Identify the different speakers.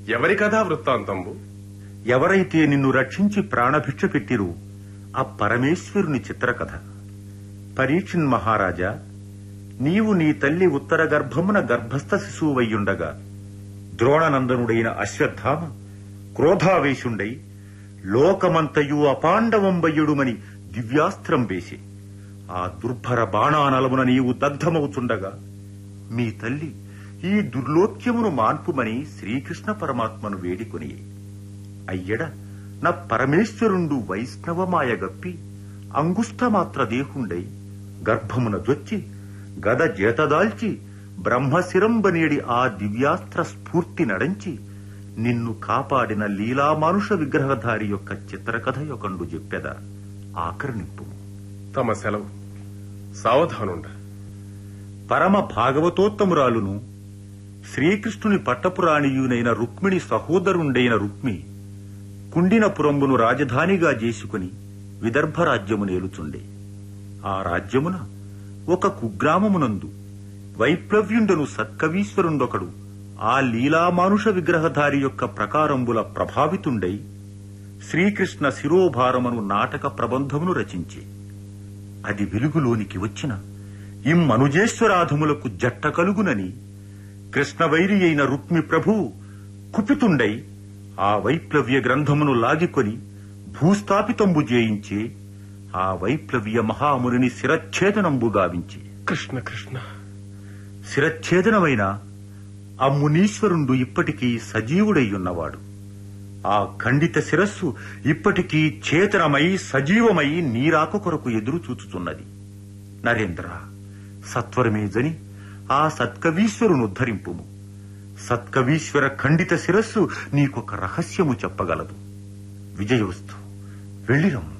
Speaker 1: ఎవరి కథా వృత్తాంతంబు
Speaker 2: ఎవరైతే నిన్ను రక్షించి ప్రాణభిక్ష పెట్టిరు ఆ పరమేశ్వరుని చిత్రకథ పరీక్షిన్ మహారాజా నీవు నీ తల్లి ఉత్తర గర్భమున గర్భస్థ శిశువయ్యుండగా ద్రోణనందనుడైన అశ్వత్థామ క్రోధావేశుండై లోకమంతయు అపాండవంబయ్యుడుమని దివ్యాస్త్రం వేసి ఆ దుర్భర బాణానలమున నీవు దగ్ధమవుచుండగా మీ తల్లి ఈ దుర్లోక్యమును మాన్పుమని శ్రీకృష్ణ పరమాత్మను వేడికొని అయ్యడ నా పరమేశ్వరుండు వైష్ణవమాయ గప్పి అంగుష్టమాత్ర దేహుండై గర్భమున జొచ్చి గద జేతదాల్చి బ్రహ్మశిరంబనేడి ఆ దివ్యాస్త్ర స్ఫూర్తి నడంచి నిన్ను కాపాడిన లీలామానుష విగ్రహధారి యొక్క చిత్రకథ యొకండు చెప్పెద ఆకర్ణింపు
Speaker 1: తమ సెలవు సావధానుండ
Speaker 2: పరమ భాగవతోత్తమురాలును శ్రీకృష్ణుని పట్టపురాణియునైన రుక్మిణి సహోదరుండైన రుక్మి కుండినపురంబును రాజధానిగా చేసుకుని విదర్భ రాజ్యము నేలుచుండే ఆ రాజ్యమున ఒక కుగ్రామమునందు వైప్లవ్యుండను సత్కవీశ్వరుండొకడు ఆ లీలామానుష విగ్రహధారి యొక్క ప్రకారంబుల ప్రభావితుండై శ్రీకృష్ణ శిరోభారమను నాటక ప్రబంధమును రచించి అది వెలుగులోనికి వచ్చిన ఇమ్మనుజేశ్వరాధములకు జట్ట కలుగునని కృష్ణవైరి అయిన రుక్మి ప్రభువు కుపితుండై ఆ వైప్లవ్య గ్రంథమును లాగికొని భూస్థాపితంబు చేయించి ఆ వైప్లవ్య మహామునిని శిరచ్ఛేదనంబు గావించి
Speaker 1: కృష్ణ కృష్ణ
Speaker 2: శిరచ్ఛేదనమైన ఆ మునీశ్వరుండు ఇప్పటికీ సజీవుడై ఉన్నవాడు ఆ ఖండిత శిరస్సు ఇప్పటికీ చేతనమై సజీవమై నీరాక కొరకు ఎదురు చూచుతున్నది నరేంద్ర సత్వరమే జని ఆ సత్కవీశ్వరును ఉద్ధరింపుము సత్కవీశ్వర ఖండిత శిరస్సు నీకొక రహస్యము చెప్పగలదు విజయోస్తు వెళ్ళిరమ్ము